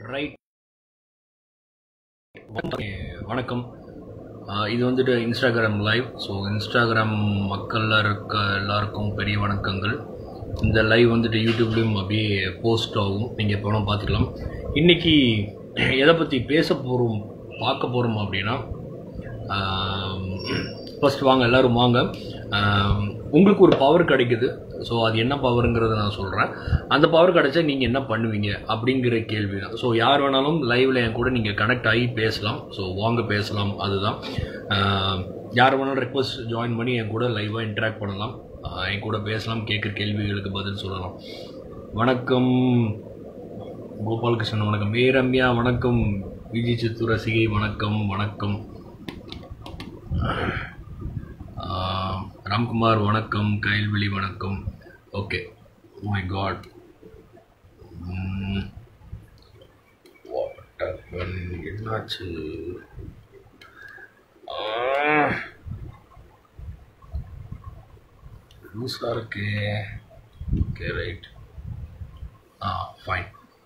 Right வணக்கம் ஆஹ் இது வந்துட்டு இன்ஸ்டாகிராம் லைவ் ஸோ இன்ஸ்டாகிராம் மக்கள்ல இருக்க எல்லாருக்கும் பெரிய வணக்கங்கள் இந்த லைவ் வந்துட்டு யூடியூப்லேயும் அப்படியே போஸ்ட் ஆகும் நீங்கள் எப்போ வேணால் பார்த்துக்கலாம் இன்றைக்கி எதை பற்றி பேச போகிறோம் பார்க்க போகிறோம் அப்படின்னா ஃபர்ஸ்ட் வாங்க எல்லோரும் வாங்க ஆம், உங்களுக்கு ஒரு பவர் கிடைக்குது ஸோ அது என்ன பவருங்கிறத நான் சொல்கிறேன் அந்த பவர் கிடைச்சா நீங்கள் என்ன பண்ணுவீங்க அப்படிங்கிற கேள்வி தான் ஸோ யார் வேணாலும் லைவில் என் கூட நீங்கள் கனெக்ட் ஆகி பேசலாம் ஸோ வாங்க பேசலாம் அதுதான் ஆம், யார் வேணாலும் ரெக்வஸ்ட் ஜாயின் பண்ணி என் கூட லைவாக இன்ட்ராக்ட் பண்ணலாம் ஆ, என் கூட பேசலாம் கேட்குற கேள்விகளுக்கு பதில் சொல்லலாம் வணக்கம் கோபாலகிருஷ்ணன் வணக்கம் ஏ ரம்யா வணக்கம் விஜய் சித்து ரசிகை வணக்கம் வணக்கம் ஆஹ், ராம்குமார் வணக்கம் கைல்வெளி வணக்கம் ஓகே மை காட் என்னாச்சு லூஸாக இருக்கு okay right ah fine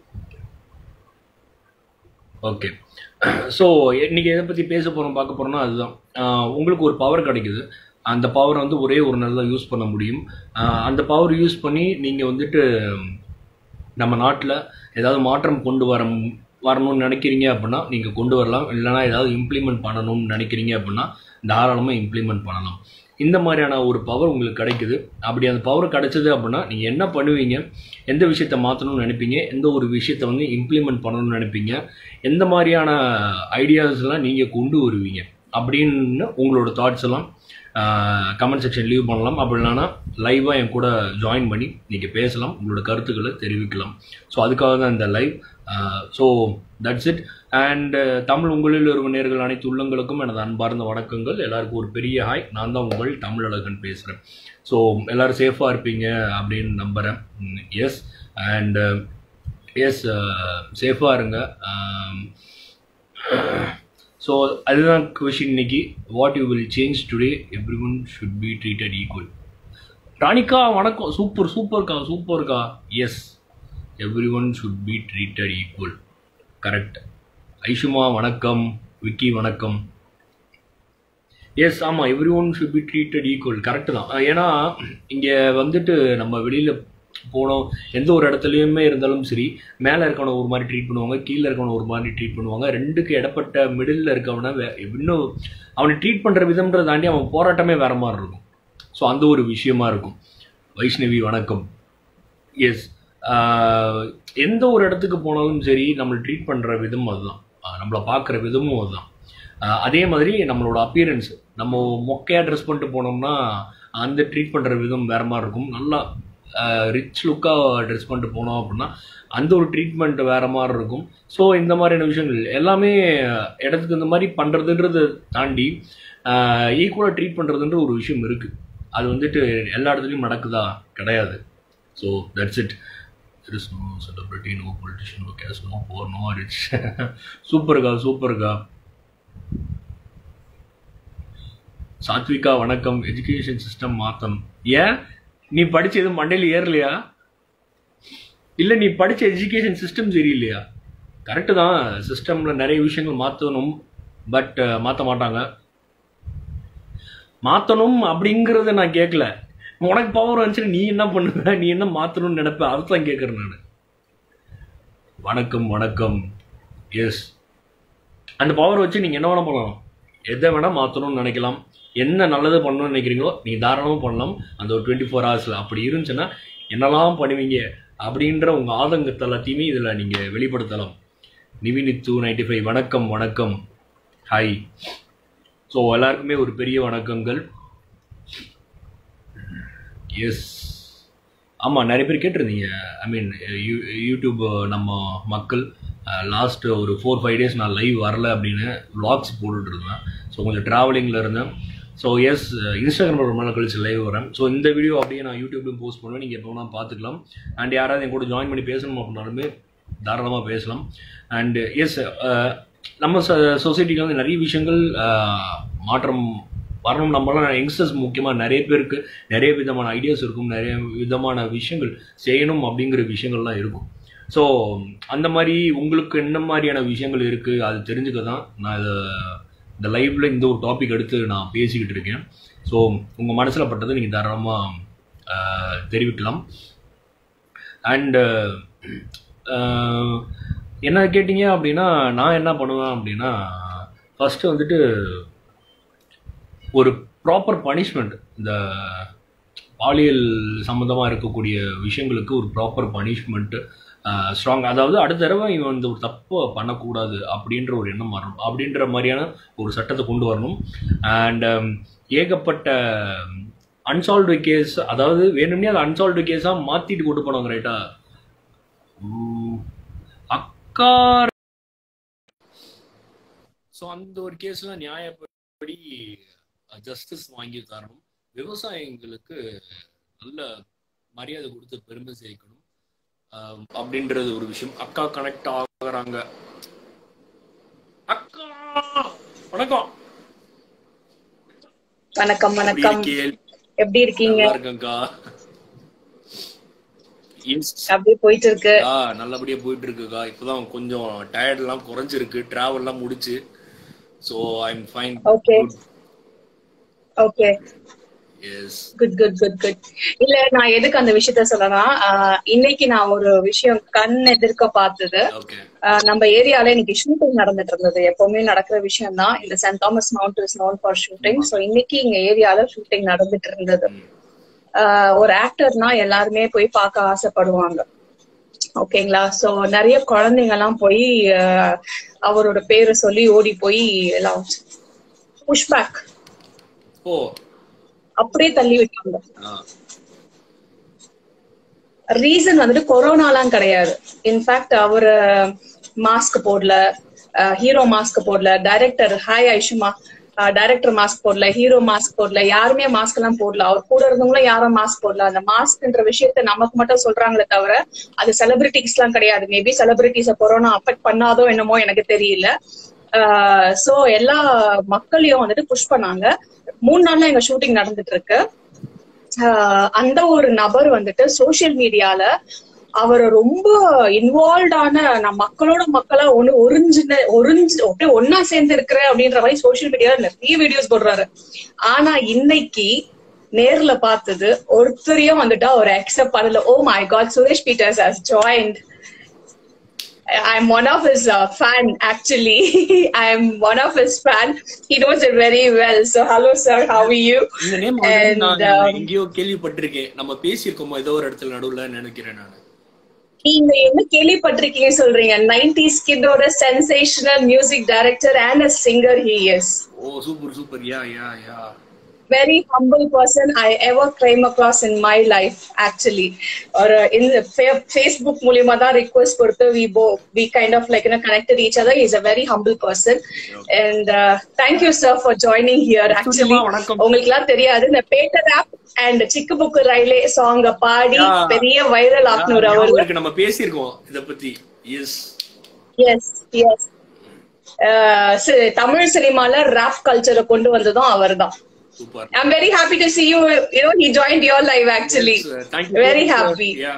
okay so இன்னைக்கு எதை பற்றி பேச போகிறோம் பார்க்க போகிறோம்னா அதுதான் ஆஹ் உங்களுக்கு ஒரு பவர் கிடைக்குது அந்த பவர் வந்து ஒரே ஒரு நாள் தான் யூஸ் பண்ண முடியும் ஆஹ் அந்த பவர் யூஸ் பண்ணி நீங்கள் வந்துட்டு நம்ம நாட்டில் ஏதாவது மாற்றம் கொண்டு வர வரணும்னு நினைக்கிறீங்க அப்படின்னா நீங்கள் கொண்டு வரலாம் இல்லைனா ஏதாவது இம்ப்ளிமெண்ட் பண்ணணும்னு நினைக்கிறீங்க அப்படின்னா தாராளமாக இம்ப்ளிமெண்ட் பண்ணலாம் இந்த மாதிரியான ஒரு பவர் உங்களுக்கு கிடைக்குது அப்படி அந்த பவர் கிடைச்சது அப்படின்னா நீங்கள் என்ன பண்ணுவீங்க எந்த விஷயத்தை மாற்றணும்னு நினைப்பீங்க எந்த ஒரு விஷயத்தை வந்து இம்ப்ளிமெண்ட் பண்ணணும்னு நினைப்பீங்க எந்த மாதிரியான ஐடியாஸ்லாம் நீங்கள் கொண்டு வருவீங்க அப்படின்னு உங்களோட தாட்ஸ் எல்லாம் கமெண்ட் செக்ஷன் லீவ் பண்ணலாம் அப்படி இல்லைனா லைவாக என் கூட ஜாயின் பண்ணி நீங்கள் பேசலாம் உங்களோட கருத்துக்களை தெரிவிக்கலாம் ஸோ அதுக்காக தான் இந்த live so that's it and Tamil உங்களில் ஒரு நேர்கள் அனைத்து உள்ளங்களுக்கும் எனது அன்பார்ந்த வணக்கங்கள் எல்லாருக்கும் ஒரு பெரிய ஹாய் நான் தான் உங்கள் தமிழ் அழகன் பேசுகிறேன் ஸோ எல்லோரும் சேஃபாக இருப்பீங்க அப்படின்னு நம்புகிறேன் எஸ் அண்ட் எஸ் சேஃபாக இருங்க ஸோ அதுதான் கொஷின் இன்னைக்கு what you will change today everyone should be treated equal ராணிக்கா வணக்கம் சூப்பர் சூப்பர்க்கா சூப்பர்க்கா yes everyone should be treated equal correct ஐஷுமா வணக்கம் விக்கி வணக்கம் எஸ் ஆமாம் everyone should be treated equal correct தான் அஹ் ஏன்னா இங்கே வந்துட்டு நம்ம வெளியில் போனோம் எந்த ஒரு இடத்துலையுமே இருந்தாலும் சரி மேலே இருக்கவனை ஒரு மாதிரி ட்ரீட் பண்ணுவாங்க கீழே இருக்கவனை ஒரு மாதிரி ட்ரீட் பண்ணுவாங்க ரெண்டுக்கு இடப்பட்ட மிடில் இருக்கவனை வே இன்னும் அவனை ட்ரீட் பண்ணுற விதம்ன்றதை தாண்டி அவன் போராட்டமே வேற மாதிரி இருக்கும் ஸோ அந்த ஒரு விஷயமா இருக்கும் வைஷ்ணவி வணக்கம் எஸ் எந்த ஒரு இடத்துக்கு போனாலும் சரி நம்மளை ட்ரீட் பண்ணுற விதம் அதுதான் ஆஹ் நம்மளை பார்க்குற விதமும் அதுதான் ஆஹ் அதே மாதிரி நம்மளோட அப்பியரன்ஸ் நம்ம மொக்கையாக ட்ரெஸ் பண்ணிட்டு போனோம்னா அந்த ட்ரீட் பண்ணுற விதம் வேற மாதிரி இருக்கும் நல்லா ரிச் லுக்காக ட்ரெஸ் பண்ணிட்டு போனோம் அப்படின்னா அந்த ஒரு ட்ரீட்மெண்ட் வேற மாதிரி இருக்கும் ஸோ இந்த மாதிரியான விஷயங்கள் எல்லாமே இடத்துக்கு இந்த மாதிரி பண்ணுறதுன்றதை தாண்டி ஈக்குவலாக ட்ரீட் பண்ணுறதுன்ற ஒரு விஷயம் இருக்குது அது வந்துட்டு எல்லா இடத்துலையும் நடக்குதா கிடையாது so that's it there is no celebrity no politician no caste no poor no rich சூப்பர்க்கா சூப்பர்க்கா சாத்விகா வணக்கம் எஜுகேஷன் சிஸ்டம் மாற்றணும் ஏன் நீ படிச்ச எதுவும் மண்டையில் ஏறலையா இல்லை நீ படிச்ச எஜுகேஷன் சிஸ்டம் சரியில்லையா கரெக்டு தான் சிஸ்டமில் நிறைய விஷயங்கள் மாற்றணும் பட் மாற்ற மாட்டாங்க மாற்றணும் அப்படிங்கிறத நான் கேட்கல உனக்கு பவர் வந்துச்சுன்னா நீ என்ன பண்ணுவ நீ என்ன மாற்றணும்னு நினைப்ப அதுதான் கேட்குறேன் நான் வணக்கம் வணக்கம் எஸ் அந்த பவர் வச்சு நீங்கள் என்ன வேணால் பண்ணலாம் எதை வேணால் மாற்றணும்னு நினைக்கலாம் என்ன நல்லது பண்ணணும்னு நினைக்கிறீங்களோ நீங்கள் தாராளமாக பண்ணலாம் அந்த ஒரு டுவெண்ட்டி ஃபோர் ஹவர்ஸில் அப்படி இருந்துச்சுன்னா என்னெல்லாம் பண்ணுவீங்க அப்படின்ற உங்கள் ஆதங்கத்தை எல்லாத்தையுமே இதில் நீங்கள் வெளிப்படுத்தலாம் நிவினித்து நைன்டி ஃபைவ் வணக்கம் வணக்கம் ஹாய் ஸோ எல்லாருக்குமே ஒரு பெரிய வணக்கங்கள் எஸ் ஆமாம் நிறைய பேர் கேட்டிருந்தீங்க ஐ மீன் யூ யூடியூப் நம்ம மக்கள் லாஸ்ட் ஒரு ஃபோர் ஃபைவ் டேஸ் நான் லைவ் வரல அப்படின்னு vlogs போட்டுட்டு இருந்தேன் ஸோ கொஞ்சம் ட்ராவலிங்கில் இருந்தேன் ஸோ எஸ் இன்ஸ்டாகிராமில் ரொம்ப நாள் கழிச்சு லைவ் வரேன் ஸோ இந்த வீடியோ அப்படியே நான் யூடியூப்லையும் போஸ்ட் பண்ணுவேன் நீங்கள் எப்போ வேணால் பார்த்துக்கலாம் அண்ட் யாராவது என் கூட ஜாயின் பண்ணி பேசணும் அப்படின்னாலுமே தாராளமாக பேசலாம் அண்ட் எஸ் நம்ம சொசைட்டியில் வந்து நிறைய விஷயங்கள் அஹ், மாற்றம் வரணும் நம்மளாம் யங்ஸ்டர்ஸ் முக்கியமாக நிறைய பேருக்கு நிறைய விதமான ஐடியாஸ் இருக்கும் நிறைய விதமான விஷயங்கள் செய்யணும் அப்படிங்கிற விஷயங்கள்லாம் இருக்கும் ஸோ அந்த மாதிரி உங்களுக்கு என்ன மாதிரியான விஷயங்கள் இருக்குது அது தெரிஞ்சுக்க தான் நான் இதை இந்த லைவ்ல இந்த ஒரு டாபிக் எடுத்து நான் பேசிக்கிட்டு இருக்கேன் ஸோ உங்கள் மனசில் பட்டதை நீங்கள் தாராளமாக தெரிவிக்கலாம் அண்டு என்ன கேட்டிங்க அப்படின்னா நான் என்ன பண்ணுவேன் அப்படின்னா ஃபஸ்ட்டு வந்துட்டு ஒரு ப்ராப்பர் பனிஷ்மெண்ட் இந்த பாலியல் சம்மந்தமாக இருக்கக்கூடிய விஷயங்களுக்கு ஒரு ப்ராப்பர் பனிஷ்மெண்ட்டு ஸ்ட்ராங் அதாவது அடுத்த தடவை இவன் இந்த ஒரு தப்பை பண்ணக்கூடாது அப்படின்ற ஒரு எண்ணம் வரணும் அப்படின்ற மாதிரியான ஒரு சட்டத்தை கொண்டு வரணும் அண்ட் ஏகப்பட்ட அன்சால்வ்டு கேஸ் அதாவது வேணும்னே அதை அன்சால்வ்டு கேஸாக மாற்றிட்டு கொண்டு போனாங்க ரைட்டா அக்கா ஸோ அந்த ஒரு கேஸ்லாம் நியாயப்படி ஜஸ்டிஸ் வாங்கி தரணும் விவசாயிங்களுக்கு நல்ல மரியாதை கொடுத்து பெருமை சேர்க்கணும் ஆஹ் அப்படின்றது ஒரு விஷயம் அக்கா கனெக்ட் ஆகுறாங்க அக்கா வணக்கம் வணக்கம் எப்படி வணக்கம் இருக்கீங்க? எப்படி இருக்கீங்க நல்லா இருக்கேன்க்கா Yes. அப்படியே போயிட்டு இருக்கு ஆ நல்லபடியா போயிட்டு இருக்குக்கா இப்பதான் கொஞ்சம் டயர்ட் எல்லாம் குறைஞ்சிருக்கு டிராவல் எல்லாம் முடிச்சு so I am fine okay okay yes good good good good இல்ல நான் எதுக்கு அந்த விஷயத்த சொல்லனா இன்னைக்கு நான் ஒரு விஷயம் கண் எதிர்க்க பார்த்தது ஓகே ஆஹ் நம்ம ஏரியால இன்னைக்கு ஷூட்டிங் நடந்துட்டு இருந்தது எப்பவுமே நடக்கிற விஷயம் தான் இந்த Saint Thomas Mount is known for shooting so இன்னைக்கு இங்க ஏரியால ஷூட்டிங் நடந்துட்டு இருந்தது ஆஹ் ஒரு ஆக்டர்னா எல்லாருமே போய் பார்க்க ஆசைப்படுவாங்க ஓகேங்களா சோ நிறைய குழந்தைங்க எல்லாம் போய் ஆஹ் அவரோட பேரை சொல்லி ஓடி போய் எல்லாம் புஷ்பேக் ஓ அப்படியே தள்ளி விட்டாங்க ஆ ரீசன் வந்துட்டு கொரோனாலாம் கிடையாது இன்ஃபேக்ட் அவரு மாஸ்க் போடல ஹீரோ மாஸ்க் போடல டைரக்டர் ஹாய் ஐஷுமா டைரக்டர் மாஸ்க் போடல ஹீரோ மாஸ்க் போடல யாருமே மாஸ்க் எல்லாம் போடல அவர் கூட இருந்தவங்களும் யாரும் மாஸ்க் போடல அந்த மாஸ்க்ன்ற விஷயத்த நமக்கு மட்டும் சொல்றாங்களே தவிர அது செலிபிரிட்டிஸ் எல்லாம் கிடையாது மேபி செலிபிரிட்டிஸ கொரோனா அஃபெக்ட் பண்ணாதோ என்னமோ எனக்கு தெரியல சோ எல்லா மக்களையும் வந்துட்டு புஷ் பண்ணாங்க மூணு நாள்ல எங்க ஷூட்டிங் நடந்துட்டு இருக்கு ஆஹ் அந்த ஒரு நபர் வந்துட்டு சோசியல் மீடியால அவர் ரொம்ப இன்வால்வ்டான நான் மக்களோட மக்களா ஒண்ணு ஒரிஞ்சின ஒரிஞ்சு அப்படியே ஒன்னா சேர்ந்து இருக்கிறேன் அப்படின்ற மாதிரி சோசியல் மீடியால நிறைய வீடியோஸ் போடுறாரு ஆனா இன்னைக்கு நேர்ல பார்த்தது ஒருத்தரையும் வந்துட்டு அவர் அக்செப்ட் பண்ணல oh my God Suresh Peters has joined I'm one of his uh, fan actually. I'm one of his fan. He knows it very well. So hello sir, how are you? இந்த நேம் And, நான் um, எங்கேயோ கேள்விப்பட்டிருக்கேன் நம்ம பேசியிருக்கோமா ஏதோ ஒரு இடத்துல நடுவுல நினைக்கிறேன் நான் நீங்க என்ன கேள்விப்பட்டிருக்கீங்க சொல்றீங்க நைன்டிஸ் கிட்டோட sensational music director and a singer he is oh super super yeah yeah yeah very humble person I ever came across in my life actually or uh, in the fa- Facebook மூலியமா தான் request கொடுத்து we both we kind of like you know connected each other he's a very humble person and uh, thank you sir for joining here actually சுஜிமா, வணக்கம். உங்களுக்கு எல்லாம் தெரியாது இந்த Pettai rap and Chikku Bukku Rayile சாங்க பாடி Yeah. பெரிய வைரல் ஆக்னூர் அவர் அவருக்கு நம்ம பேசியிருக்கோம் இத பத்தி எஸ் எஸ் எஸ் தமிழ் சினிமால ராப் கல்ச்சரை கொண்டு வந்ததும் அவர்தான் super I'm very happy to see you. You know, he joined your live actually. Thank Very happy. Yeah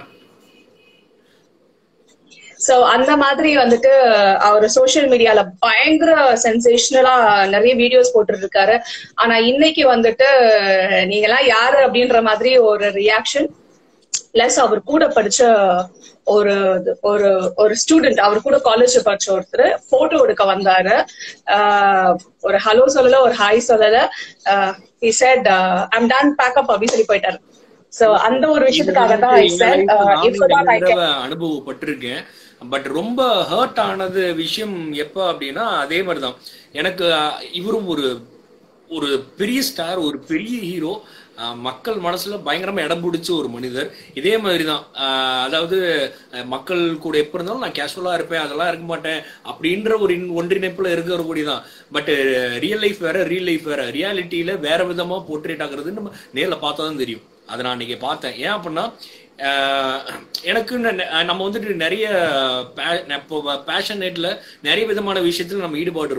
So அந்த மாதிரி வந்துட்டு அவர் சோஷியல் மீடியால பயங்கர சென்சேஷனலா நிறைய வீடியோஸ் போட்டுட்டு இருக்காரு ஆனா இன்னைக்கு வந்துட்டு நீங்க எல்லாம் யாரு அப்படின்ற மாதிரி ஒரு ரியாக்ஷன் பிளஸ் அவர் கூட படிச்ச ஒரு ஒரு ஒரு ஸ்டூடெண்ட் அவர் கூட காலேஜ் படிச்ச ஒருத்தர் போட்டோ எடுக்க வந்தாரு ஆஹ் ஒரு ஹலோ சொல்லல ஒரு ஹாய் சொல்லல he said I'm done packup அப்படின்னு சொல்லி போயிட்டாரு சோ அந்த ஒரு விஷயத்துக்காக தான் ஐ செட் இப்பதான் I can அனுபவப்பட்டிருக்கேன் பட் ரொம்ப ஹர்ட் ஆனது விஷயம் எப்ப அப்படின்னா அதே மாதிரிதான் எனக்கு அஹ், இவரும் ஒரு ஒரு பெரிய ஸ்டார் ஒரு பெரிய ஹீரோ மக்கள் மனசுல பயங்கரமா இடம் பிடிச்ச ஒரு மனிதர் இதே மாதிரி தான் அதாவது அஹ், மக்கள் கூட எப்ப இருந்தாலும் நான் கேஷுவலா இருப்பேன் அதெல்லாம் இருக்க மாட்டேன் அப்படின்ற ஒரு இன்- ஒன்றிணைப்புல இருக்கிற கூடி தான் பட் ரியல் லைஃப் வேற ரியல் லைஃப் வேற ரியாலிட்டியில வேற விதமா போர்ட்ரேட் ஆகுறது நம்ம நேர்ல பார்த்தா தான் தெரியும் அதை நான் இன்னைக்கு பார்த்தேன் ஏன் அப்படின்னா ஆஹ் எனக்கு ந- நம்ம வந்துட்டு நிறைய பேஷனேட்ல நிறைய விதமான விஷயத்துல நம்ம ஈடுபாடு இருப்போம்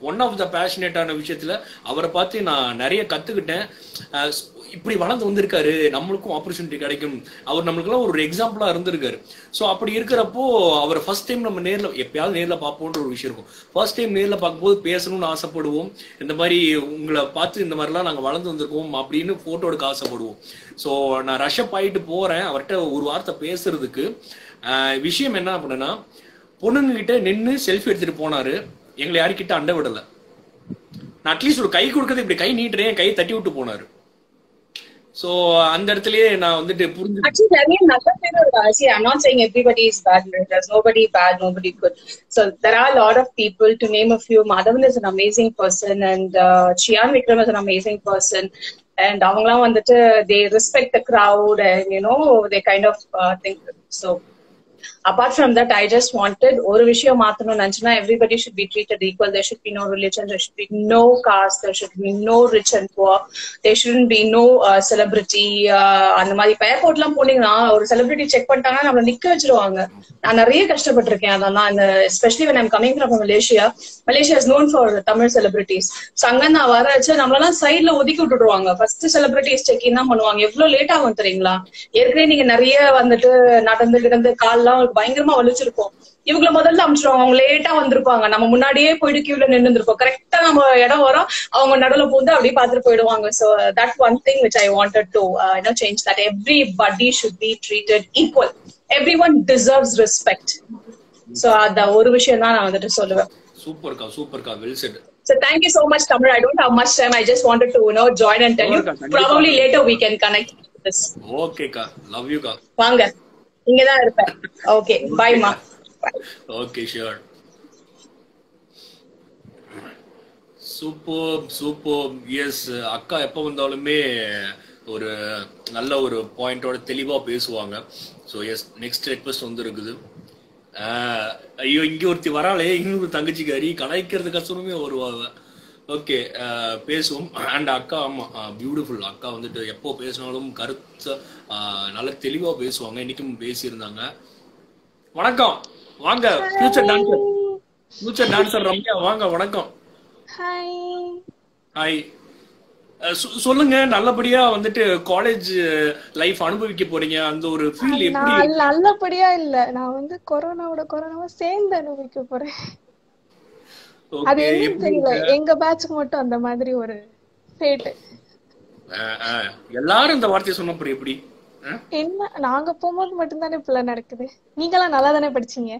ஒன் ஆஃப் த பேஷனேட்டான விஷயத்துல அவரை பார்த்து நான் நிறைய கத்துக்கிட்டேன் அஹ் இப்படி வளர்ந்து வந்திருக்காரு நம்மளுக்கும் ஆப்பர்ச்சுனிட்டி கிடைக்கும் அவர் நம்மளுக்குலாம் ஒரு எக்ஸாம்பிளா இருந்திருக்காரு ஸோ அப்படி இருக்கிறப்போ அவர் ஃபர்ஸ்ட் டைம் நம்ம நேர்ல எப்பயாவது நேர்ல பார்ப்போன்ற ஒரு விஷயம் இருக்கும் ஃபர்ஸ்ட் டைம் நேர்ல பார்க்கும்போது பேசணும்னு ஆசைப்படுவோம் இந்த மாதிரி உங்களை பார்த்து இந்த மாதிரிலாம் நாங்க வளர்ந்து வந்திருக்கோம் அப்படின்னு போட்டோ எடுக்க ஆசைப்படுவோம் ஸோ நான் ரஷ்அப் ஆயிட்டு போறேன் அவர்கிட்ட ஒரு வார்த்தை பேசுறதுக்கு ஆஹ் விஷயம் என்ன அப்படின்னா பொண்ணுங்க கிட்ட நின்று செல்ஃபி எடுத்துட்டு போனாரு எங்களை யாருக்கிட்ட அண்டை விடல நான் அட்லீஸ்ட் ஒரு கை கொடுக்கறது இப்படி கை நீட்டுறேன் கை தட்டி விட்டு போனாரு சோ அந்த இடத்துலயே நான் வந்துட்டு புரிஞ்சு Actually, நிறைய நல்ல பேர் இருக்கா. See, I'm not saying everybody is bad. There's nobody bad, nobody good. So there are a lot of people. To name a few, Madhavan is an amazing person, and uh, Chian Vikram is an amazing person. And அவங்கலாம் வந்துட்டு they respect the crowd, and you know they kind of uh, think so. apart from that i just wanted ஒரு விஷயம் மாத்தணும்னு நினைச்சுன்னா everybody should be treated equal there should be no religion there should be no caste there should be no rich and poor there shouldn't be no uh, celebrity uh, அந்த மாதிரி இப்போ ஏர்போர்ட்லாம் போனீங்கன்னா ஒரு celebrity check பண்ணிட்டாங்கன்னா நம்மள நிக்க வச்சிருவாங்க நான் நிறைய கஷ்டப்பட்டிருக்கேன் அதெல்லாம் இந்த especially when i'm coming from Malaysia Malaysia is known for Tamil celebrities so அங்க நான் வர வச்சு நம்மளெல்லாம் சைட்ல ஒதுக்கி விட்டுடுவாங்க ஃபர்ஸ்ட் செலிபிரிட்டிஸ் செக் இன் தான் பண்ணுவாங்க எவ்வளவு லேட் ஆகும் தெரியுங்களா ஏற்கனவே நீங்க நிறைய வந்துட்டு நடந்து கிடந்து கால்லாம் அவங்களுக்கு பயங்கரமா வலிச்சிருக்கும் இவங்கள முதல்ல அமிச்சிருவாங்க அவங்க லேட்டா வந்திருப்பாங்க நம்ம முன்னாடியே போயிட்டு கியூல நின்று இருந்திருப்போம் கரெக்டா நம்ம இடம் வரோம் அவங்க நடுவுல பூந்து அப்படியே பார்த்துட்டு போயிடுவாங்க so that one thing which I wanted to you know change that everybody should be treated equal everyone deserves respect so அந்த ஒரு விஷயம் தான் நான் வந்துட்டு சொல்லுவேன் சூப்பர்க்கா சூப்பர்க்கா well said So thank you so much, Tamil. I don't have much time. I just wanted to, you know, join and tell you. Sure, Kandippa. Probably later we can connect with this. ஓகேக்கா love யூக்கா வாங்க இங்கதான் இருப்பேன் okay பாய்மா okay sure super super yes அக்கா எப்போ வந்தாலுமே ஒரு நல்ல ஒரு பாயிண்டோட தெளிவா பேசுவாங்க ஸோ எஸ் நெக்ஸ்ட் ரெக்வஸ்ட் வந்து இருக்குது ஆஹ், ஐயோ இங்க ஒருத்தி வராளே இன்னொரு தங்கச்சிக்காரி கலாய்க்கிறது கஷ்டமே வருவாங்க ஓகே பேசுவோம் அண்ட் அக்கா ஆமா பியூட்டிஃபுல் அக்கா வந்துட்டு எப்போ பேசினாலும் கருத்தை ஆஹ், நல்ல தெளிவா பேசுவாங்க இன்னைக்கும் பேசியிருந்தாங்க வணக்கம் வாங்க future dancer future dancer Ramya வாங்க வணக்கம் ஹாய் ஹாய் அஹ் சொ- சொல்லுங்க நல்லபடியா வந்துட்டு காலேஜ் லைஃப் அனுபவிக்க போறீங்க அந்த ஒரு ஃபீல் எப்படி நான் நல்லபடியா இல்ல நான் வந்து கொரோனாவோட கொரோனாவை சேர்ந்து அனுபவிக்க போறேன் அது ஓகே என்னன்னு எப்படி தெரியல எங்க பேட்ச்க்கு மட்டும் அந்த மாதிரி ஒரு ஃபேட் அஹ், அஹ், எல்லாரும் இந்த வார்த்தையை சொன்னப்பறம் எப்படி அஹ்? என்ன நாங்க போகும்போது மட்டும்தானே இப்பெல்லாம் நடக்குது நீங்களாம் நல்லா தானே படிச்சீங்க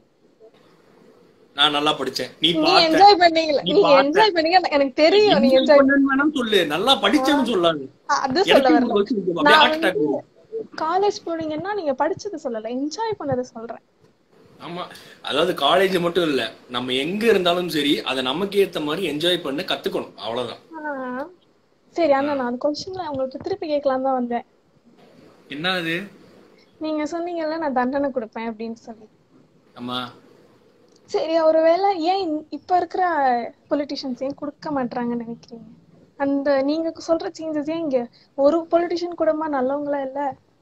நான் நல்லா படிச்சேன் நீ நீ பார்த்த என்ஜாய் பண்ணீங்கல்ல நீ நீங்க பார்த்த. என்ஜாய் பண்ணீங்க எனக்கு தெரியும் நீங்க enjoy என்ஜாய் பண்ணேன்னு வேணாம் சொல்லு நல்லா படிச்சேன்னு சொல்லாது அது சொல்ல எனக்கு வரல வச்சு அப்படியே நான் heart attack வந்து வரும். காலேஜ் போனீங்கன்னா நீங்க படிச்சது சொல்லல என்ஜாய் பண்ணதை சொல்றேன் ஆமா அதாவது காலேஜ் மட்டும் இல்ல நம்ம எங்க இருந்தாலும் சரி அதை நமக்கு ஏத்த மாதிரி என்ஜாய் பண்ண கத்துக்கணும் அவ்வளவுதான் ஆ, சரி அண்ணா நான் அந்த கொஸ்டின்ல உங்களுக்கு திருப்பி கேட்கலாம் தான் வந்தேன் என்ன அது நீங்க சொன்னீங்கல்ல நான் தண்டனை கொடுப்பேன் அப்படின்னு சொல்லி ஆமா சரி ஒருவேளை ஏன் இந்த- இப்ப இருக்கிற பொலிட்டிஷியன்ஸ் ஏன் கொடுக்க மாட்டாங்கன்னு நினைக்கிறீங்க அந்த நீங்க சொல்ற சேஞ்சஸ் ஏன் இங்க ஒரு பொலிட்டிஷியன் கூடமா நல்லவங்களா இல்ல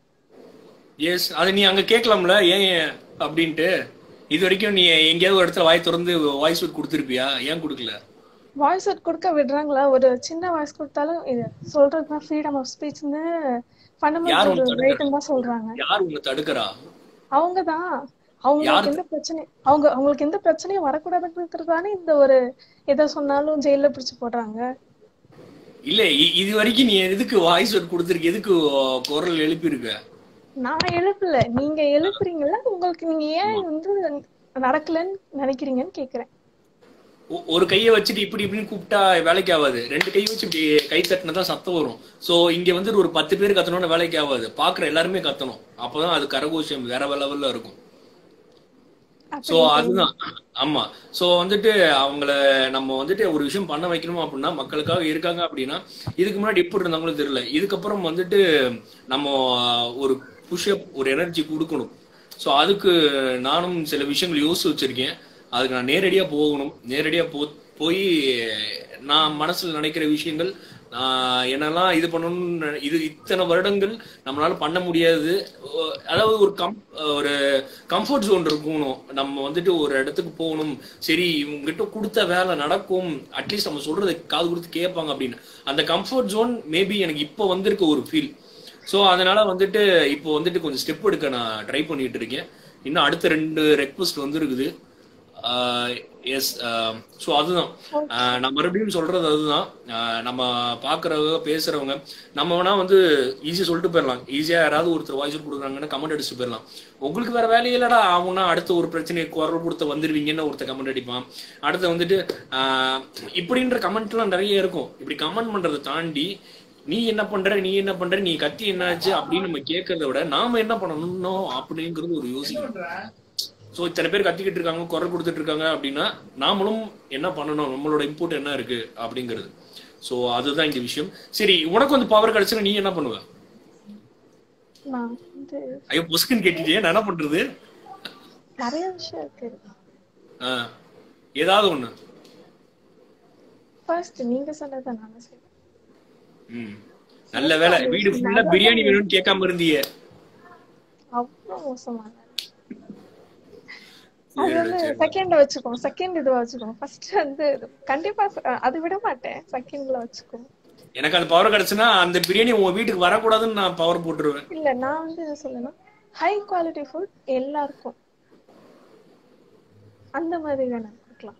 எஸ் அதை நீ அங்க கேட்கலாம்ல ஏன் ஏன் அப்படின்ட்டு இது வரைக்கும் நீ எங்கேயாவது ஒரு இடத்துல வாய் திறந்து வாய்ஸ் அவுட் கொடுத்துருப்பியா ஏன் கொடுக்கல வாய்ஸ் அவுட் கொடுக்க விடுறாங்களா ஒரு சின்ன வாய்ஸ் கொடுத்தாலும் இது சொல்றதுதான் ஃப்ரீடம் ஆஃப் ஸ்பீச்னு யார் ஃபண்டமெண்டல் உன்னை தடுக்கிறா? ரைட்னு தான் சொல்றாங்க யார் உன்னை தடுக்கிறா அவங்க தான் அவங்களுக்கு எந்த பிரச்சனை அவங்க அவங்களுக்கு எந்த பிரச்சனையும் வரக்கூடாதுங்கிறதானே இந்த ஒரு எதை சொன்னாலும் ஜெயில பிடிச்சு போடுறாங்க இல்ல இ- இது வரைக்கும் நீ எதுக்கு வாய்ஸ் அவுட் கொடுத்துருக்க எதுக்கு குரல் எழுப்பியிருக்க நான் எழுப்பல நீங்க எழுப்புறீங்கல்ல உங்களுக்கு நீங்க ஏன் வந்து நடக்கலன்னு நினைக்கிறீங்கன்னு கேக்குறேன் ஒ- ஒரு கையை வச்சுட்டு இப்படி இப்படின்னு கூப்பிட்டா வேலைக்கு ஆகாது ரெண்டு கை வச்சு இப்படி கை தட்டினா தான் சத்தம் வரும் சோ இங்க வந்து ஒரு பத்து பேர் கத்தணும்னு வேலைக்கு ஆகாது பாக்குற எல்லாருமே கத்தணும் அப்பதான் அது கரகோஷம் வேற லெவல்ல இருக்கும் சோ அதுதான் ஆமா சோ வந்துட்டு அவங்கள நம்ம வந்துட்டு ஒரு விஷயம் பண்ண வைக்கணும் அப்படின்னா மக்களுக்காக இருக்காங்க அப்படின்னா இதுக்கு முன்னாடி எப்படி இருந்தாங்களும் தெரியல இதுக்கப்புறம் வந்துட்டு நம்ம ஒரு புஷ்அப் ஒரு எனர்ஜி கொடுக்கணும் சோ அதுக்கு நானும் சில விஷயங்கள் யோசிச்சு வச்சிருக்கேன் அதுக்கு நான் நேரடியா போகணும் நேரடியா போ போய் நான் மனசுல நினைக்கிற விஷயங்கள் ஆஹ் என்னெல்லாம் இது பண்ணணும்னு இது இத்தனை வருடங்கள் நம்மளால பண்ண முடியாது ஓ- அதாவது ஒரு கம் ஒரு கம்ஃபர்ட் ஜோன் இருக்கணும் நம்ம வந்துட்டு ஒரு இடத்துக்கு போகணும் சரி இவங்ககிட்ட கொடுத்த வேலை நடக்கும் அட்லீஸ்ட் நம்ம சொல்றதை காது கொடுத்து கேட்பாங்க அப்படின்னு அந்த கம்ஃபர்ட் ஜோன் மேபி எனக்கு இப்போ வந்திருக்க ஒரு ஃபீல் ஸோ அதனால வந்துட்டு இப்போ வந்துட்டு கொஞ்சம் ஸ்டெப் எடுக்க நான் ட்ரை பண்ணிட்டு இருக்கேன் இன்னும் அடுத்த ரெண்டு ரெக்வஸ்ட் வந்துருக்குது எஸ் ஸோ அதுதான் ஆஹ் நான் மறுபடியும் சொல்றது அதுதான் ஆஹ் நம்ம பார்க்குறவங்க பேசுறவங்க நம்ம வேணா வந்து ஈஸியாக சொல்லிட்டு போயிடலாம் ஈஸியாக யாராவது ஒருத்தர் வாய்ஸ் கொடுக்குறாங்கன்னா கமெண்ட் அடிச்சுட்டு போயிடலாம் உங்களுக்கு வேற வேலையே இல்லடா அவங்கன்னா அடுத்த ஒரு பிரச்சனையை குரல் கொடுத்து வந்துருவீங்கன்னு ஒருத்தர் கமெண்ட் அடிப்பான் அடுத்து வந்துட்டு ஆஹ் இப்படின்ற கமெண்ட்லாம் நிறைய இருக்கும் இப்படி கமெண்ட் பண்றதை தாண்டி நீ என்ன பண்ற நீ என்ன பண்ற நீ கத்தி என்னாச்சு அப்படின்னு நம்ம கேட்கறத விட நாம என்ன பண்ணணும் அப்படிங்கிறது ஒரு யோசிக்கணும் சோ இத்தனை பேர் கத்திக்கிட்டு இருக்காங்க குரல் கொடுத்துட்டு இருக்காங்க அப்படின்னா நாமளும் என்ன பண்ணணும் நம்மளோட இன்புட் என்ன இருக்கு அப்படிங்கிறது சோ அதுதான் இங்க விஷயம் சரி உனக்கு வந்து பவர் கிடைச்சுன்னா நீ என்ன பண்ணுவ நான் வந்து ஐயோ பொசுக்குன்னு கேட்டுட்டே நான் என்ன பண்றது நிறைய விஷயம் இருக்கு ஆஹ், ஏதாவது ஒண்ணு ஃபர்ஸ்ட் நீங்க சொன்னதை நான் செய்வேன் ம். நல்ல வேலை வீடு ஃபுல்லா பிரியாணி வேணும்னு கேட்காம இருந்தியே அவ்வளோ மோசமான அது வந்து செகண்ட் வச்சுக்கோ செகண்ட் இது வச்சுக்கோ ஃபர்ஸ்ட் வந்து இது கண்டிப்பா அஹ், அது விட மாட்டேன் செகண்ட்ல வச்சுக்கோ எனக்கு அந்த பவர் கிடைச்சுன்னா அந்த பிரியாணி உன் வீட்டுக்கு வரக்கூடாதுன்னு நான் பவர் போட்டுருவேன் இல்ல நான் வந்து என்ன சொல்லணும் ஹை குவாலிட்டி ஃபுட் எல்லாருக்கும் அந்த மாதிரி வேணாம் கொடுக்கலாம்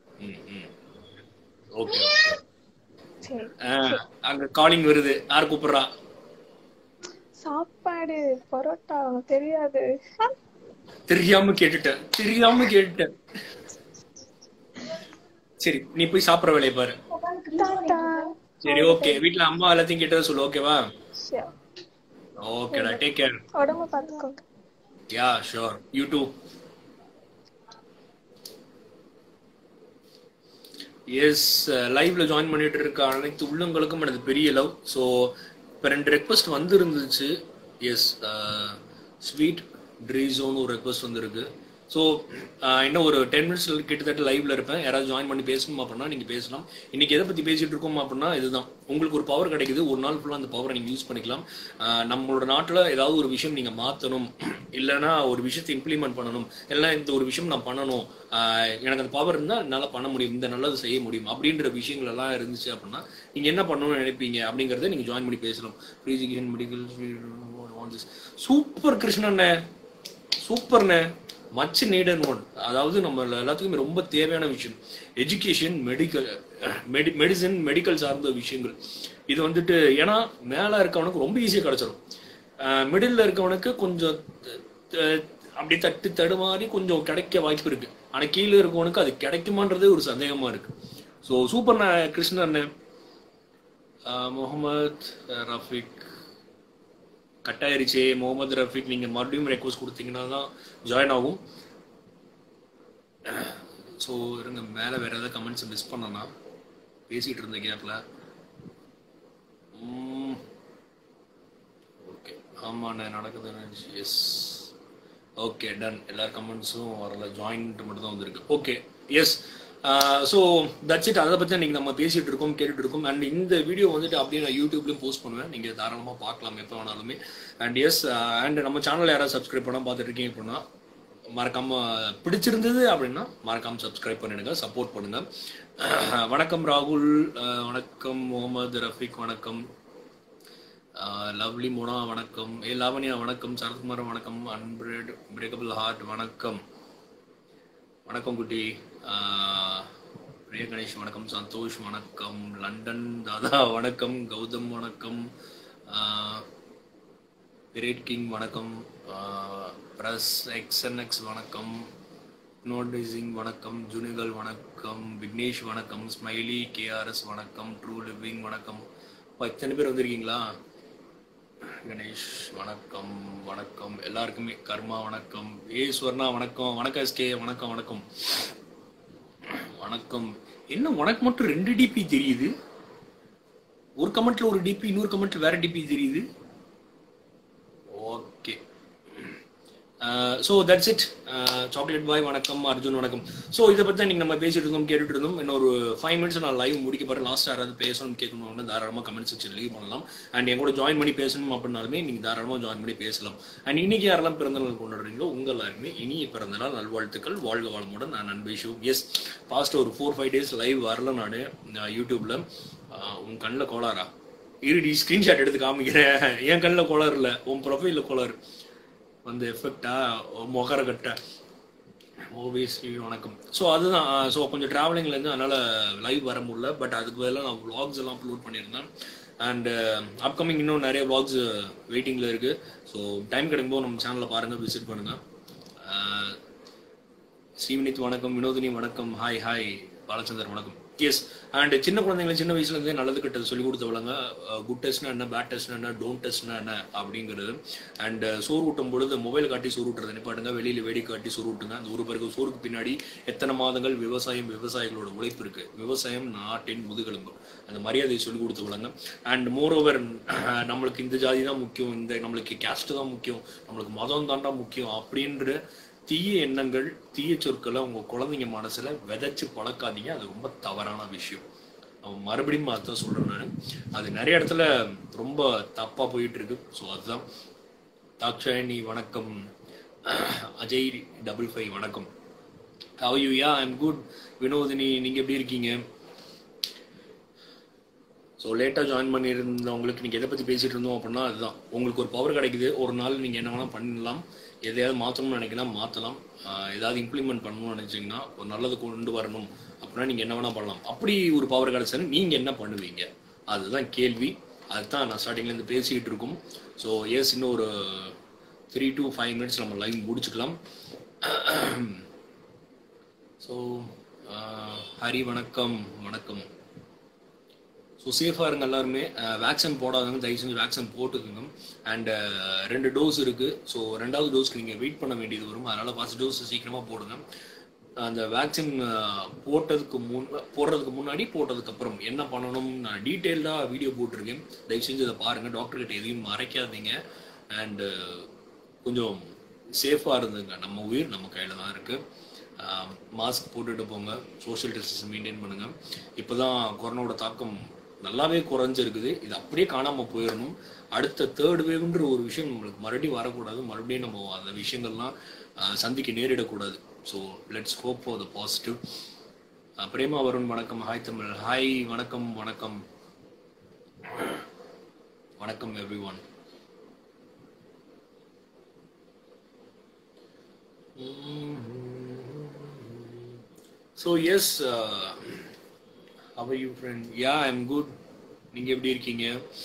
ஓகே சரி அங்க காலிங் வருது யார் கூப்பிடுறா சாப்பாடு பரோட்டா உனக்கு தெரியாது தெரியாம கேட்டுட்டேன் தெரியாம கேட்டுட்டேன் சரி நீ போய் சாப்பிடுற வேலையை பாரு டாடா சரி ஓகே வீட்ல அம்மா எல்லாத்தையும் கேட்டதை சொல்லு ஓகேவா Sure. ஓகேடா டேக் கேர் உடம்ப பாத்துக்கோங்க yeah sure you too yes லைவ்ல ஜாயின் பண்ணிட்டு இருக்க அனைத்து உள்ளங்களுக்கும் எனது பெரிய லவ் ஸோ இப்போ ரெண்டு ரெக்வஸ்ட் வந்துருந்துச்சு எஸ் ஸ்வீட் ட்ரீஸோன்னு ஒரு ரெக்வஸ்ட் வந்திருக்கு ஸோ இன்னும் ஒரு டென் மினிட்ஸ் கிட்டத்தட்ட லைவ்ல இருப்பேன் யாராவது ஜாயின் பண்ணி பேசணும் அப்படின்னா நீங்க பேசலாம் இன்னைக்கு எதை பத்தி பேசிட்டு இருக்கோம் அப்படின்னா இதுதான் உங்களுக்கு ஒரு பவர் கிடைக்குது ஒரு நாள் ஃபுல்லாக அந்த பவரை நீங்க யூஸ் பண்ணிக்கலாம் ஆஹ் நம்மளோட நாட்டில் ஏதாவது ஒரு விஷயம் நீங்க மாத்தணும் இல்லைன்னா ஒரு விஷயத்தை இம்ப்ளிமெண்ட் பண்ணணும் இல்லைன்னா இந்த ஒரு விஷயம் நான் பண்ணணும் ஆஹ் எனக்கு அந்த பவர் இருந்தால் என்னால் பண்ண முடியும் இந்த நல்லது செய்ய முடியும் அப்படின்ற விஷயங்கள் எல்லாம் இருந்துச்சு அப்படின்னா நீங்க என்ன பண்ணணும்னு நினைப்பீங்க அப்படிங்கறத நீங்க ஜாயின் பண்ணி பேசலாம் ப்ரீஜிகேஷன் மெடிக்கல் சூப்பர் கிருஷ்ணண்ணே சூப்பர்ண்ணே மச் நீடன் ஒன் அதாவது நம்ம எல்லாத்துக்குமே ரொம்ப தேவையான விஷயம் education medical medi medicine medical சார்ந்த விஷயங்கள் இது வந்துட்டு ஏன்னா மேலே இருக்கவனுக்கு ரொம்ப ஈஸியாக கிடச்சிரும் மிடில் இருக்கவனுக்கு கொஞ்சம் அஹ், அப்படியே தட்டு தடுமாறி கொஞ்சம் கிடைக்க வாய்ப்பு இருக்கு ஆனால் கீழே இருக்கவனுக்கு அது கிடைக்குமான்றதே ஒரு சந்தேகமா இருக்கு so super Krishnan Mohammed Rafiq cut ஆயிருச்சே முகமது ரஃபிக் நீங்க மறுபடியும் ரெக்வஸ்ட் கொடுத்தீங்கன்னா தான் ஜாயின் ஆகும் ஸோ இருங்க மேலே வேற ஏதாவது கமெண்ட்ஸ் மிஸ் பண்ணனா பேசிட்டு இருந்த கேப்ல ஓகே ஆமாண்ணே நடக்குதுன்னு எஸ் ஓகே டன் எல்லா கமெண்ட்ஸும் வரல ஜாயின்ட் மட்டும் தான் வந்திருக்கு okay yes so that's it அதை பற்றி இன்னைக்கு நம்ம பேசிட்டு இருக்கோம் கேட்டுட்டு இருக்கோம் அண்ட் இந்த வீடியோ வந்துட்டு அப்படியே நான் யூடியூப்லயும் போஸ்ட் பண்ணுவேன் நீங்கள் தாராளமாக பார்க்கலாம் எப்போ வேணாலுமே அண்ட் எஸ் அண்ட் நம்ம சேனல் யாராவது சப்ஸ்கிரைப் பண்ண பார்த்துட்டு இருக்கீங்க அப்படின்னா மறக்காம பிடிச்சிருந்தது அப்படின்னா மறக்காம சப்ஸ்கிரைப் பண்ணிடுங்க சப்போர்ட் பண்ணுங்க வணக்கம் ராகுல் அஹ், வணக்கம் முகமது ரஃபிக் வணக்கம் லவ்லி மோனா வணக்கம் ஏ லாவண்யா வணக்கம் சரத்குமார் வணக்கம் அன்பிரேட் பிரேக்கபிள் ஹார்ட் வணக்கம் வணக்கம் குட்டி ஆஹ், பிரிய கணேஷ் வணக்கம் சந்தோஷ் வணக்கம் லண்டன் தாதா வணக்கம் கௌதம் வணக்கம் ஆஹ், கிரேட் கிங் வணக்கம் ப்ரஸ் எக்ஸ்என்எக்ஸ் வணக்கம் நோட்டிசிங் வணக்கம் ஜுனிகள் வணக்கம் விக்னேஷ் வணக்கம் ஸ்மைலி கேஆர்எஸ் வணக்கம் ட்ரூ லிவிங் வணக்கம் அப்பா, இத்தனை பேர் வந்திருக்கீங்களா கணேஷ் வணக்கம் வணக்கம் எல்லாருக்குமே கர்மா வணக்கம் ஏ ஸ்வர்ணா வணக்கம் வணக்கம் எஸ்கே வணக்கம் வணக்கம் வணக்கம் என்ன உனக்கு மட்டும் ரெண்டு டிபி தெரியுது ஒரு கமெண்ட்ல ஒரு டிபி இன்னொரு கமெண்ட்ல வேற டிபி தெரியுது okay so that's it chocolate boy வணக்கம் அர்ஜுன் வணக்கம் ஸோ இதை பற்றி தான் நீங்கள் நம்ம பேசிட்டு இருந்தோம் கேட்டுட்டு இருந்தோம் இன்னொரு ஃபைவ் மினிட்ஸ் நான் லைவ் முடிக்க போகிறேன் லாஸ்ட் யாராவது பேசணும் கேட்கணும்னு தாராளமாக கமெண்ட் செக்ஷன் லீவ் பண்ணலாம் அண்ட் என் கூட ஜாயின் பண்ணி பேசணும் அப்படின்னாலுமே நீங்கள் தாராளமாக ஜாயின் பண்ணி பேசலாம் அண்ட் இன்னைக்கு யாரெல்லாம் பிறந்தநாள் கொண்டாடுறீங்களோ உங்கள் எல்லாருமே இனிய பிறந்தநாள் நல்வாழ்த்துக்கள் வாழ்க வளமுடன் நான் அன்பை ஷூ எஸ் பாஸ்ட் ஒரு ஃபோர் ஃபைவ் டேஸ் லைவ் வரல நான் யூடியூப்ல உன் கண்ணில் கோளாரா இருடி ஸ்க்ரீன்ஷாட் எடுத்து காமிக்கிறேன் என் கண்ணில் கோளாறு இல்லை உன் ப்ரொஃபைலில் கோளாறு வந்து எஃபெக்டா முகர கட்ட ஓபியஸ்லி வணக்கம் ஸோ அதுதான் ஸோ கொஞ்சம் ட்ராவலிங்லேருந்து அதனால் லைவ் வர முடியல பட் அதுக்கு பதிலாக நான் vlogs எல்லாம் அப்லோட் பண்ணியிருந்தேன் அண்ட் அப்கமிங் இன்னும் நிறைய vlogs வெயிட்டிங்கில் இருக்குது ஸோ டைம் கிடைக்கும்போது நம்ம சேனலை பாருங்கள் விசிட் பண்ணுங்கள் ஸ்ரீவினித் வணக்கம் வினோதினி வணக்கம் ஹாய் ஹாய் பாலச்சந்தர் வணக்கம் எஸ் அண்ட் சின்ன குழந்தைங்களை சின்ன வயசுல இருந்தே நல்லது கெட்டது சொல்லி கொடுத்தவளங்க குட் டெஸ்ட்னா என்ன பேட் டெஸ்ட்னா என்ன டோன்ட் டெஸ்ட்னா என்ன அப்படிங்கிறது அண்ட் சோறு ஊட்டும் பொழுது மொபைல் காட்டி சோறு ஊட்டுறது நிப்பாட்டுங்க வெளியில வேடி காட்டி சோறு ஊட்டுங்க அந்த ஒரு பிறகு சோறுக்கு பின்னாடி எத்தனை மாதங்கள் விவசாயம் விவசாயிகளோட உழைப்பு இருக்கு விவசாயம் நாட்டின் முதுகெலும்பு அந்த மரியாதையை சொல்லி கொடுத்தவளங்க அண்ட் மோரோவர் நம்மளுக்கு இந்த ஜாதி தான் முக்கியம் இந்த நம்மளுக்கு கேஸ்ட் தான் முக்கியம் நம்மளுக்கு மதம் தாண்டா முக்கியம் அப்படின்ற தீய எண்ணங்கள் தீய சொற்களை உங்க குழந்தைங்க மனசுல விதைச்சு பழக்காதீங்க அது ரொம்ப தவறான விஷயம் அவன் மறுபடியும் அதான் சொல்றேன் நான் அது நிறைய இடத்துல ரொம்ப தப்பா போயிட்டு இருக்கு ஸோ அதுதான் தாக்ஷாயணி வணக்கம் அஜய் டபுள் ஃபைவ் வணக்கம் how you yeah I'm good Vinodhini நீங்க எப்படி இருக்கீங்க ஸோ லேட்டாக ஜாயின் பண்ணியிருந்தவங்களுக்கு நீங்கள் எதை பற்றி பேசிகிட்டு இருந்தோம் அப்படின்னா அதுதான் உங்களுக்கு ஒரு பவர் கிடைக்குது ஒரு நாள் நீங்கள் என்ன வேணால் பண்ணலாம் எதையாவது மாற்றணும்னு நினைக்கலாம் மாற்றலாம் ஏதாவது இம்ப்ளிமெண்ட் பண்ணணும்னு நினச்சிங்கன்னா ஒரு நல்லது கொண்டு வரணும் அப்படின்னா நீங்கள் என்ன வேணால் பண்ணலாம் அப்படி ஒரு பவர் கிடைச்சா நீங்கள் என்ன பண்ணுவீங்க அதுதான் கேள்வி அதுதான் நான் ஸ்டார்டிங்லேருந்து பேசிக்கிட்டு இருக்கோம் ஸோ எஸ் இன்னும் ஒரு த்ரீ டு ஃபைவ் மினிட்ஸ் நம்ம லைவ் முடிச்சுக்கலாம் ஸோ ஹரி வணக்கம் வணக்கம் ஸோ சேஃபாக இருங்க எல்லாருமே வேக்சின் போடாதவங்க தயவு செஞ்சு வேக்சின் போட்டுக்குங்க அண்ட் ரெண்டு டோஸ் இருக்குது ஸோ ரெண்டாவது டோஸ்க்கு நீங்கள் வெயிட் பண்ண வேண்டியது வரும் அதனால் ஃபர்ஸ்ட் டோஸ் சீக்கிரமாக போடுங்க அந்த வேக்சின் போட்டதுக்கு முன் போடுறதுக்கு முன்னாடி போட்டதுக்கு அப்புறம் என்ன பண்ணணும் நான் டீட்டெயில்டாக வீடியோ போட்டிருக்கேன் தயவு செஞ்சு அதை பாருங்கள் டாக்டர்கிட்ட எதையும் மறைக்காதீங்க அண்டு கொஞ்சம் சேஃபாக இருந்துங்க நம்ம உயிர் நம்ம கையில் தான் இருக்குது மாஸ்க் போட்டுட்டு போங்க சோஷியல் டிஸ்டன்ஸ் மெயின்டைன் பண்ணுங்க இப்போதான் கொரோனாவோட தாக்கம் நல்லாவே குறைஞ்சிருக்குது இது அப்படியே காணாமல் போயிடணும் அடுத்த தேர்ட் வேவ்ன்ற ஒரு விஷயம் நம்மளுக்கு மறுபடியும் வரக்கூடாது மறுபடியும் நம்ம அந்த விஷயங்கள்லாம் சந்திக்க நேரிடக்கூடாது so let's hope for the positive Prema Varun வணக்கம் ஹாய் தமிழ் ஹாய் வணக்கம் வணக்கம் வணக்கம் everyone so yes how are you friend yeah I'm good நீங்கள் எப்படி இருக்கீங்க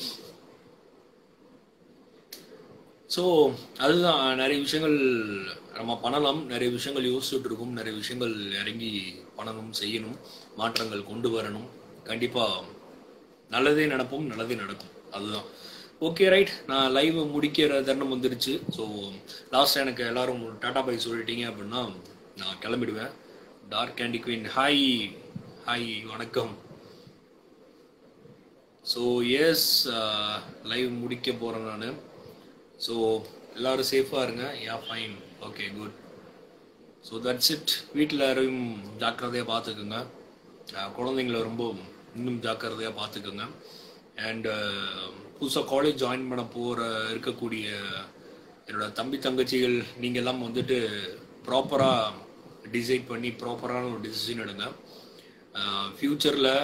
ஸோ அதுதான் நிறைய விஷயங்கள் நம்ம பண்ணலாம் நிறைய விஷயங்கள் யோசிச்சுட்டு இருக்கோம் நிறைய விஷயங்கள் இறங்கி பண்ணணும் செய்யணும் மாற்றங்கள் கொண்டு வரணும் கண்டிப்பாக நல்லதே நடப்போம் நல்லதே நடக்கும் அதுதான் ஓகே ரைட் நான் லைவ் முடிக்கிற தருணம் வந்துருச்சு ஸோ லாஸ்ட் எனக்கு எல்லாரும் டாடா பை சொல்லிட்டீங்க அப்படின்னா நான் கிளம்பிடுவேன் dark candy queen hi hi வணக்கம் ஸோ எஸ் லைவ் முடிக்க போகிறேன் நான் ஸோ எல்லாரும் சேஃபாக இருங்க yeah fine okay good so that's it வீட்டில் யாரையும் ஜாக்கிரதையாக பார்த்துக்குங்க குழந்தைங்கள ரொம்ப இன்னும் ஜாக்கிரதையாக பார்த்துக்குங்க அண்ட் புதுசாக காலேஜ் ஜாயின் பண்ண போகிற இருக்கக்கூடிய என்னோட தம்பி தங்கச்சிகள் நீங்கள் எல்லாம் வந்துட்டு ப்ராப்பராக டிசைட் பண்ணி ப்ராப்பரான ஒரு டிசிஷன் எடுங்க ஃப்யூச்சரில்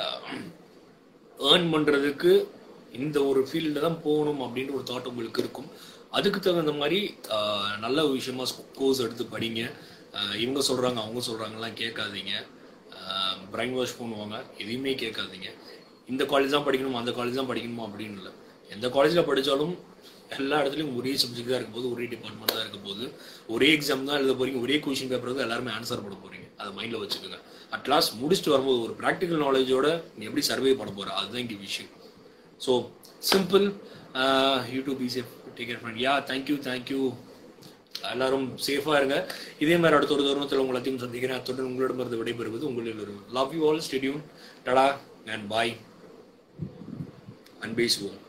ஏர்ன் பண்ணுறதுக்கு இந்த ஒரு ஃபீல்டில் தான் போகணும் அப்படின்ற ஒரு தாட் உங்களுக்கு இருக்கும் அதுக்கு தகுந்த மாதிரி நல்ல விஷயமா கோர்ஸ் எடுத்து படிங்க இவங்க சொல்கிறாங்க அவங்க சொல்கிறாங்கலாம் கேட்காதீங்க பிரைன் வாஷ் பண்ணுவாங்க எதையுமே கேட்காதீங்க இந்த காலேஜ் தான் படிக்கணும் அந்த காலேஜ் தான் படிக்கணுமா அப்படின்னு இல்லை எந்த காலேஜில் படித்தாலும் எல்லா இடத்துலையும் ஒரே சப்ஜெக்ட் தான் இருக்க போது ஒரே டிபார்ட்மெண்ட் தான் இருக்க போது ஒரே எக்ஸாம் தான் எழுத போறீங்க ஒரே கொஷின் பேப்பர் தான் எல்லாருமே ஆன்சர் பண்ண போறீங்க அதை மைண்டில் வச்சுக்கோங்க அட்லாஸ்ட் முடிச்சுட்டு வரும்போது ஒரு ப்ராக்டிக்கல் நாலேஜோட நீ எப்படி சர்வே பண்ண போற அதுதான் இங்கே விஷயம் so simple YouTube easy take care friend yeah thank you thank you எல்லாரும் சேஃபாக இருங்க இதே மாதிரி அடுத்த ஒரு தருணத்தில் உங்களை எல்லாத்தையும் சந்திக்கிறேன் அத்துடன் உங்களிடமிருந்து விடைபெறுவது உங்களில் ஒரு love you all stay tuned tata and bye அன்பே சுவோம்